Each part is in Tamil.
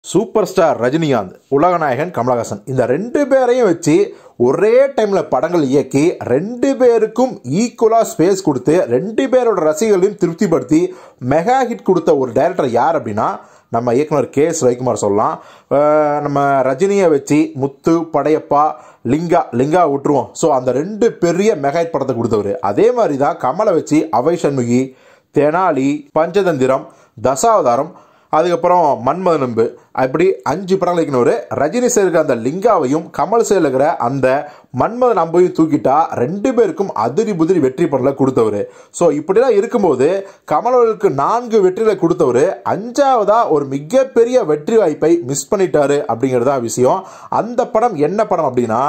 சூப்பர் ஸ்டார் ரஜினிகாந்த் உலகநாயகன் கமலஹாசன் இந்த ரெண்டு பேரையும் வச்சு ஒரே டைமில் படங்கள் இயக்கி ரெண்டு பேருக்கும் ஈக்குவலாக ஸ்பேஸ் கொடுத்து ரெண்டு பேரோட ரசிகர்களையும் திருப்திப்படுத்தி மெகா ஹிட் கொடுத்த ஒரு டைரக்டர் யார் அப்படின்னா நம்ம இயக்குனர் கே எஸ் ரவிக்குமார் சொல்லலாம் அஹ் நம்ம ரஜினியை வச்சு முத்து படையப்பா லிங்கா லிங்கா விட்டுருவோம் ஸோ அந்த ரெண்டு பெரிய மெகா ஹிட் படத்தை கொடுத்தவர் அதே மாதிரி தான் கமலை வச்சு அவை சண்முகி தெனாலி பஞ்சதந்திரம் தசாவதாரம் அதுக்கப்புறம் மன்மதனம்பு அப்படி அஞ்சு படங்கள் வைக்கணும் ரஜினி சார் இருக்கிற அந்த லிங்காவையும் கமல் சார் இருக்கிற அந்த மன்மதன் அம்பையும் தூக்கிட்டா ரெண்டு பேருக்கும் அதிரி புதிரி வெற்றி படங்களை கொடுத்தவர் ஸோ இப்படிலாம் இருக்கும்போது கமலவர்களுக்கு நான்கு வெற்றிகளை கொடுத்தவர் அஞ்சாவதா ஒரு மிகப்பெரிய வெற்றி வாய்ப்பை மிஸ் பண்ணிட்டாரு அப்படிங்கிறது தான் விஷயம் அந்த படம் என்ன படம் அப்படின்னா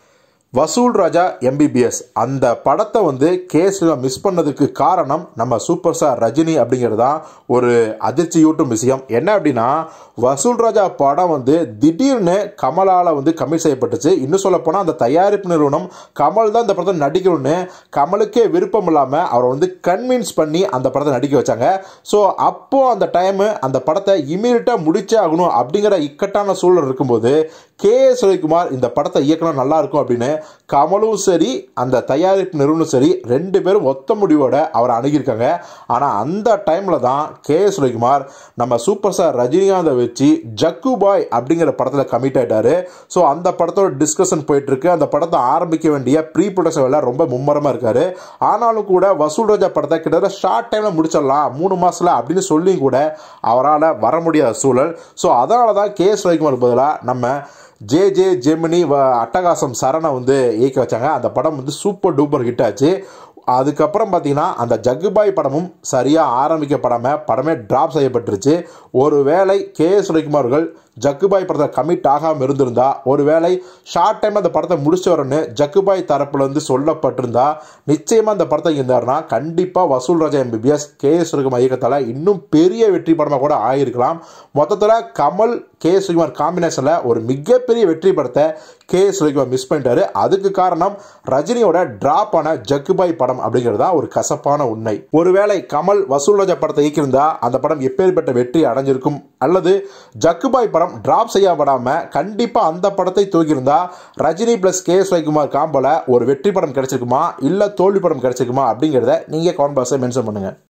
வசூல் ராஜா எம்பிபிஎஸ் அந்த படத்தை வந்து கேஸ்ல மிஸ் பண்ணதுக்கு காரணம் நம்ம சூப்பர் ஸ்டார் ரஜினி அப்படிங்கிறது தான் ஒரு அதிர்ச்சியூட்டும் விஷயம் என்ன அப்படின்னா வசூல் ராஜா படம் வந்து திடீர்னு கமலால் வந்து கமிட் செய்யப்பட்டுச்சு இன்னும் சொல்ல போனால் அந்த தயாரிப்பு நிறுவனம் கமல் தான் இந்த படத்தை நடிக்கணும்னு கமலுக்கே விருப்பம் இல்லாமல் அவரை வந்து கன்வின்ஸ் பண்ணி அந்த படத்தை நடிக்க வச்சாங்க ஸோ அப்போ அந்த டைமு அந்த படத்தை இமீடியட்டாக முடிச்சே ஆகணும் அப்படிங்கிற இக்கட்டான சூழல் இருக்கும்போது கே எஸ் ரவிக்குமார் இந்த படத்தை இயக்கணும் நல்லா இருக்கும் அப்படின்னு கமலும் சரி அந்த தயாரிப்பு நிறுவனம் சரி ரெண்டு பேரும் ஒத்த முடிவோட அவரை அணுகியிருக்காங்க ஆனால் அந்த டைமில் தான் கே எஸ் ரவிக்குமார் நம்ம சூப்பர் ஸ்டார் ரஜினிகாந்தை வச்சு ஜக்கு பாய் அப்படிங்கிற படத்தில் கமிட் ஆயிட்டாரு ஸோ அந்த படத்தோட டிஸ்கஷன் போயிட்டு இருக்கு அந்த படத்தை ஆரம்பிக்க வேண்டிய ப்ரீ ப்ரொடக்ஷன் வேலை ரொம்ப மும்மரமாக இருக்காரு ஆனாலும் கூட வசூல் ராஜா படத்தை கிட்டத்தட்ட ஷார்ட் டைமில் முடிச்சிடலாம் மூணு மாசத்துல அப்படின்னு சொல்லியும் கூட அவரால் வர முடியாத சூழல் ஸோ அதனால தான் கே எஸ் ரவிக்குமார் பதிலாக நம்ம ஜே ஜே ஜெமினி வ அட்டகாசம் சரணை வந்து இயக்கி வச்சாங்க அந்த படம் வந்து சூப்பர் டூப்பர் ஹிட் ஆச்சு அதுக்கப்புறம் பார்த்தீங்கன்னா அந்த ஜக்குபாய் படமும் சரியாக ஆரம்பிக்கப்படாமல் படமே ட்ராப் செய்யப்பட்டுருச்சு ஒருவேளை கே எஸ் ரவிக்குமார் அவர்கள் ஜக்குபாய் படத்தை கமிட் ஆகாமல் இருந்திருந்தா ஒருவேளை ஷார்ட் டைம் அந்த படத்தை முடிச்சு வரணும்னு ஜக்குபாய் தரப்புல இருந்து சொல்லப்பட்டிருந்தா நிச்சயமாக அந்த படத்தை இருந்தாருன்னா கண்டிப்பாக Vasool Raja MBBS K S Ravikumar இயக்கத்தால் இன்னும் பெரிய வெற்றி படமாக கூட ஆகியிருக்கலாம் மொத்தத்தில் கமல் கே எஸ் ரவிக்குமார் காம்பினேஷனில் ஒரு மிகப்பெரிய வெற்றி படத்தை கே எஸ் ரவிக்குமார் மிஸ் பண்ணிட்டாரு அதுக்கு காரணம் ரஜினியோட டிராப் ஆன ஜக்குபாய் படம் அப்படிங்கிறது தான் ஒரு கசப்பான உண்மை ஒருவேளை கமல் வசூல் ராஜா படத்தை இயக்கியிருந்தா அந்த படம் எப்பேற்பட்ட வெற்றி அடைஞ்சிருக்கும் அல்லது ஜக்குபாய் படம் டிராப் செய்யப்படாம கண்டிப்பா அந்த படத்தை தூக்கியிருந்தா Rajini plus K S Ravikumar காம்போல ஒரு வெற்றி படம் கிடைச்சிருக்குமா இல்ல தோல்வி படம் கிடைச்சிருக்குமா அப்படிங்கிறத நீங்க கமெண்ட் பாக்ஸை மென்ஷன் பண்ணுங்க